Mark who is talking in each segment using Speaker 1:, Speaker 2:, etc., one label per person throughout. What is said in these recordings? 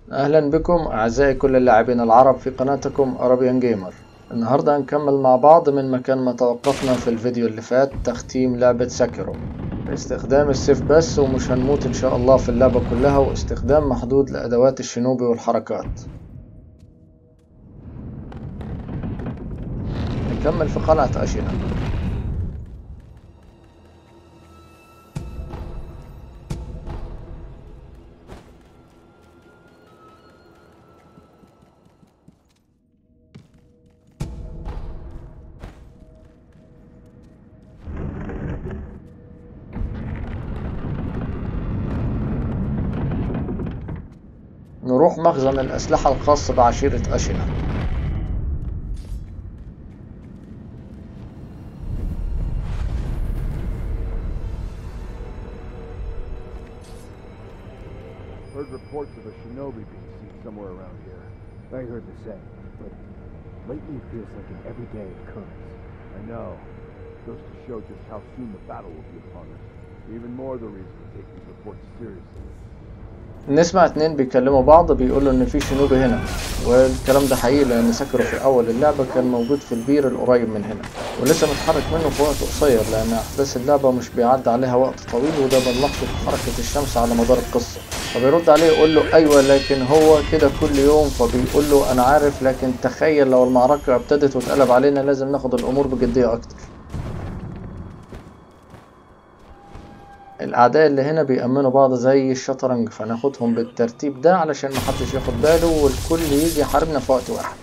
Speaker 1: أهلا بكم أعزائي كل اللاعبين العرب في قناتكم أرابيان جيمر النهاردة هنكمل مع بعض من مكان ما توقفنا في الفيديو اللي فات تختيم لعبة ساكيرو باستخدام السيف بس ومش هنموت إن شاء الله في اللعبة كلها واستخدام محدود لأدوات الشنوبي والحركات نكمل في قلعة أشينا نروح مخزن الأسلحة الخاص بعشيرة أشينا
Speaker 2: Heard reports of a shinobi being seen somewhere around here.
Speaker 3: I heard the same, but lately it feels like an everyday occurrence.
Speaker 2: I know. Goes to show just how soon the battle will be upon us. Even more the reason to take these reports seriously.
Speaker 1: نسمع اتنين بيكلموا بعض بيقولوا ان في شنوبي هنا والكلام ده حقيقي لان ساكرو في اول اللعبة كان موجود في البير القريب من هنا ولسه متحرك منه في وقت قصير لان احداث اللعبة مش بيعدي عليها وقت طويل وده بنلاحظه في حركة الشمس على مدار القصة فبيرد عليه يقول له ايوه لكن هو كده كل يوم فبيقول له انا عارف لكن تخيل لو المعركة ابتدت واتقلب علينا لازم ناخد الامور بجدية اكتر الأعداء اللي هنا بيأمنوا بعض زي الشطرنج فناخدهم بالترتيب ده علشان محدش ياخد باله والكل يجي يحاربنا في وقت واحد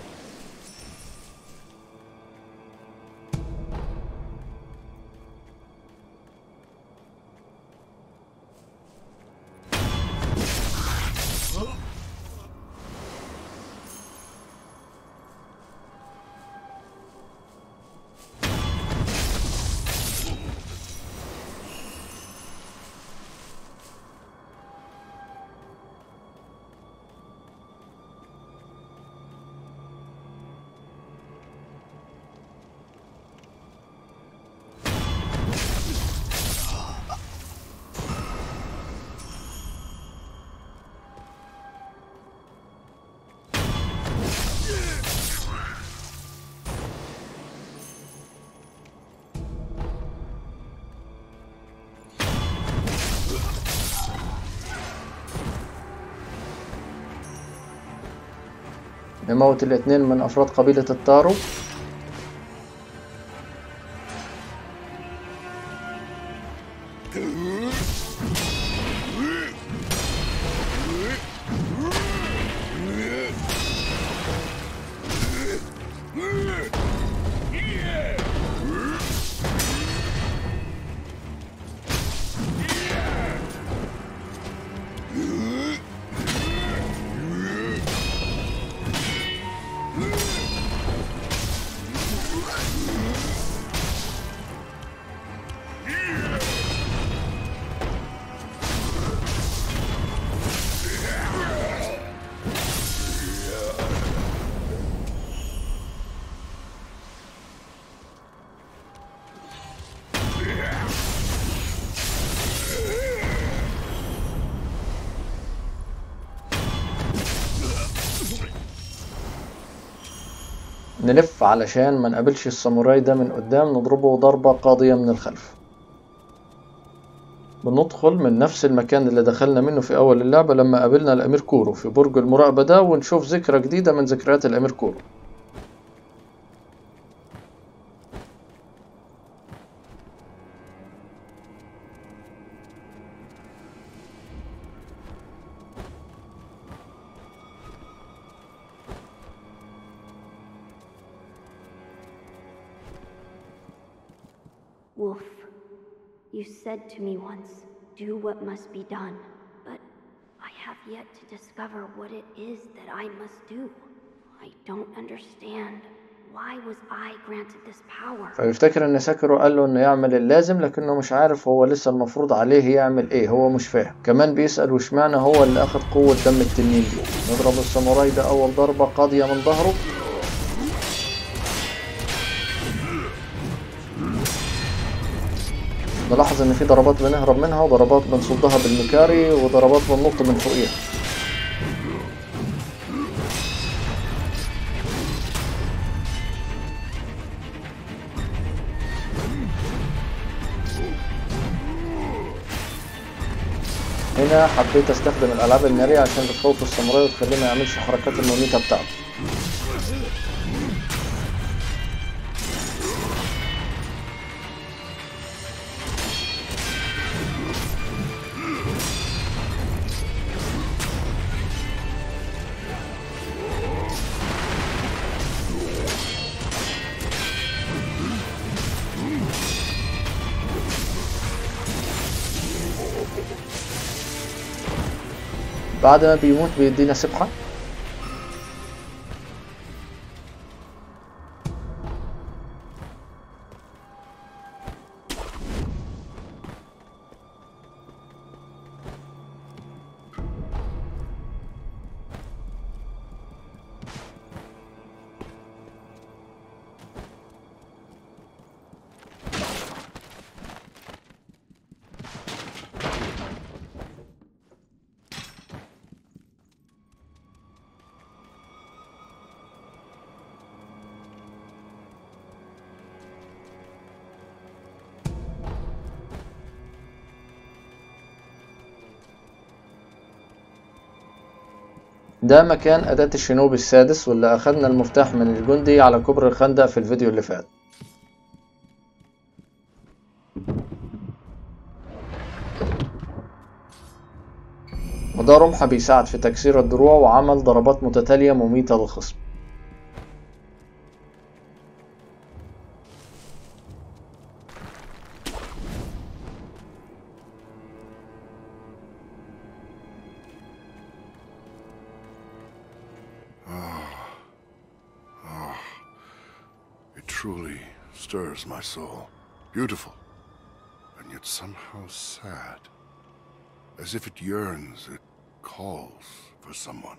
Speaker 1: نموت الاتنين من أفراد قبيلة التارو نلف علشان ما نقابلش الساموراي ده من قدام نضربه ضربة قاضية من الخلف بندخل من نفس المكان اللي دخلنا منه في أول اللعبة لما قابلنا الأمير كورو في برج المراقبة ده ونشوف ذكرى جديدة من ذكريات الأمير كورو
Speaker 4: Wolf, you said to me once, do what must be done. But I have yet to discover what it is that I must do. I don't understand. Why was I granted this power?
Speaker 1: فيفتكر ان ساكرو قال له انه يعمل اللازم لكنه مش عارف هو لسه المفروض عليه يعمل ايه هو مش فاهم كمان بيسأل واشمعنى هو اللي اخد قوة دم التنين دي نضرب الساموراي ده اول ضربة قاضية من ظهره نلاحظ ان في ضربات بنهرب منها وضربات بنصدها بالمكاري وضربات بننط من فوقيها هنا حبيت استخدم الالعاب الناريه عشان بتخوف الساموراي وتخليه ما يعملش حركات المميته بتاعته بعد ما بيموت بيدينا سبحة ده مكان أداة الشنوبي السادس واللي أخدنا المفتاح من الجندي على كبر الخندق في الفيديو اللي فات وده رمح بيساعد في تكسير الدروع وعمل ضربات متتالية مميتة للخصم
Speaker 5: It truly stirs my soul. Beautiful, and yet somehow sad. As if it yearns, it calls for someone.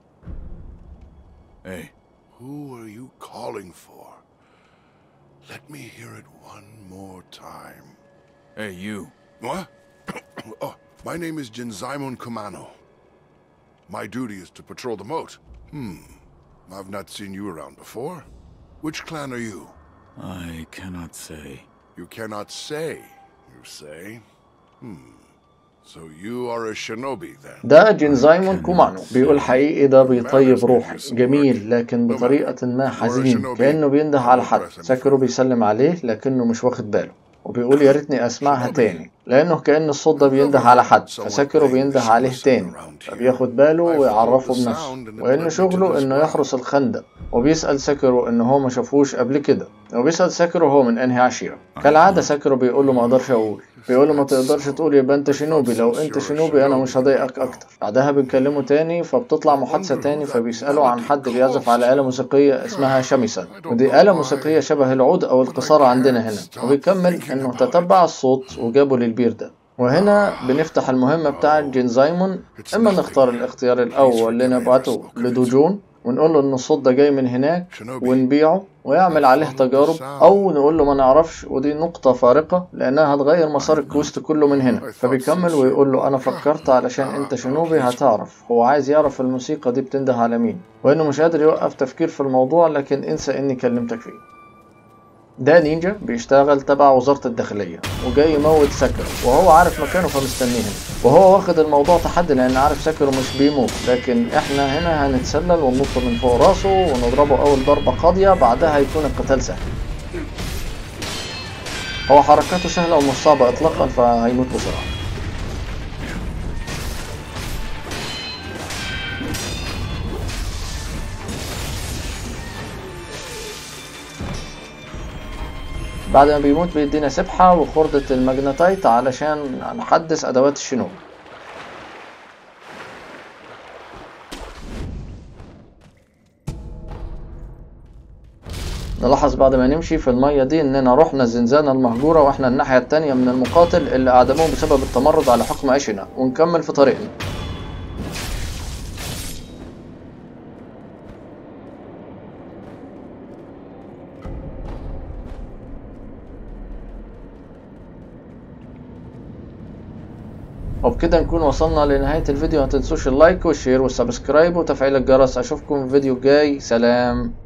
Speaker 2: Hey,
Speaker 5: Who are you calling for? Let me hear it one more time.
Speaker 2: hey, you.
Speaker 5: What? oh, my name is Jinzaimon Kumano. My duty is to patrol the moat. Hmm. I've not seen you around before. Which clan are you?
Speaker 2: I cannot say.
Speaker 5: You cannot say, you say? Hmm. So you are a shinobi then?
Speaker 1: ده جينزايمون كومانو بيقول حقيقي ده بيطيب روحي جميل لكن بطريقة ما حزين كأنه بينده على حد ساكرو بيسلم عليه لكنه مش واخد باله وبيقول يا ريتني اسمعها تاني لانه كأن الصوت ده بينده على حد فساكرو بينده عليه تاني فبياخد باله ويعرفه بنفسه وان شغله انه يحرس الخندق وبيسأل ساكرو ان هو ما شافوش قبل كده وبيسأل ساكرو هو من انهي عشيرة كالعادة ساكرو بيقول له ما اقدرش اقول بيقول له ما تقدرش تقول يبقى انت شينوبي لو انت شينوبي انا مش هضايقك اكتر بعدها بنكلمه تاني فبتطلع محادثة تاني فبيسأله عن حد بيعزف على آلة موسيقية اسمها شاميسان ودي آلة موسيقية شبه العود او القصارى عندنا هنا وبيكمل انه تتبع الصوت وجابه للبير ده وهنا بنفتح المهمة بتاعة جينزايمون اما نختار الاختيار الاول لنبعته لدوجون ونقول له ان الصوت ده جاي من هناك ونبيعه ويعمل عليه تجارب او نقول له ما نعرفش ودي نقطة فارقة لانها هتغير مسار الكويست كله من هنا فبيكمل ويقول له انا فكرت علشان انت شنوبي هتعرف هو عايز يعرف الموسيقى دي بتنده على مين وانه مش قادر يوقف تفكير في الموضوع لكن انسى اني كلمتك فيه ده نينجا بيشتغل تبع وزارة الداخلية وجاي يموت ساكرو وهو عارف مكانه فمستنيه هنا وهو واخد الموضوع تحدي لأن عارف ساكرو مش بيموت لكن احنا هنا هنتسلل وننط من فوق راسه ونضربه أول ضربة قاضية بعدها هيكون القتال سهل هو حركاته سهلة ومش صعبة إطلاقا فهيموت بسرعة بعد ما بيموت بيدينا سبحة وخردة الماجنتايت علشان نحدث أدوات الشنو نلاحظ بعد ما نمشي في المية دي إننا رحنا الزنزانة المهجورة وإحنا الناحية التانية من المقاتل اللي أعدموه بسبب التمرد على حكم أشنا ونكمل في طريقنا وبكده نكون وصلنا لنهاية الفيديو ما تنسوش اللايك والشير والسبسكرايب وتفعيل الجرس اشوفكم في الفيديو الجاي سلام